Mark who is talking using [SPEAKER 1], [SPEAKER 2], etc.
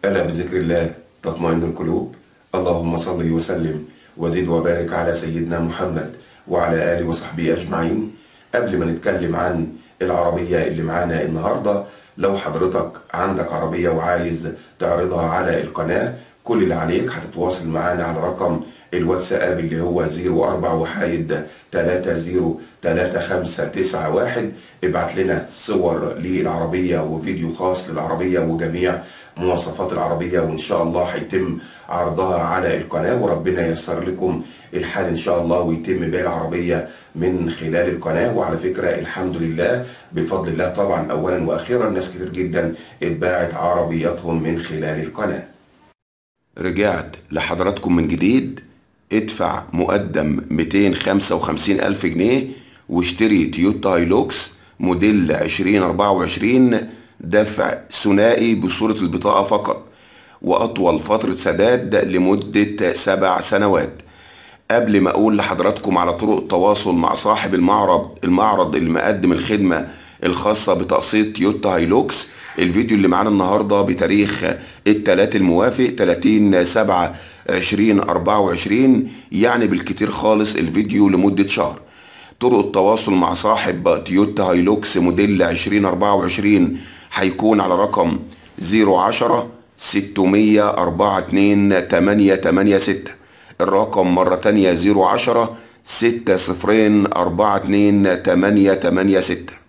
[SPEAKER 1] ألا بذكر الله تطمئن القلوب اللهم صل وسلم وزد وبارك على سيدنا محمد وعلى آله وصحبه أجمعين قبل ما نتكلم عن العربية اللي معانا النهاردة لو حضرتك عندك عربية وعايز تعرضها على القناة كل اللي عليك هتتواصل معانا على رقم الواتساب اللي هو 04 وحايد 303591 ابعت لنا صور للعربية وفيديو خاص للعربية وجميع مواصفات العربية وإن شاء الله هيتم عرضها على القناة وربنا ييسر لكم الحال إن شاء الله ويتم بيع العربية من خلال القناة وعلى فكرة الحمد لله بفضل الله طبعا أولا وأخيرا ناس كتير جدا اتباعت عربياتهم من خلال القناة رجعت لحضراتكم من جديد ادفع مقدم 255 ألف جنيه واشتري تويوتا هايلوكس موديل 2024 دفع ثنائي بصورة البطاقة فقط وأطول فترة سداد لمدة سبع سنوات قبل ما أقول لحضراتكم على طرق التواصل مع صاحب المعرض المعرض اللي مقدم الخدمة الخاصة بتقسيط تويوتا هايلوكس الفيديو اللي معانا النهاردة بتاريخ التلات الموافق 30 7 2024 يعني بالكتير خالص الفيديو لمدة شهر طرق التواصل مع صاحب تويوتا هايلوكس موديل 2024 هيكون على رقم 010 604 886 الرقم مرة تانية 010 6 صفرين 4 2 8 8 6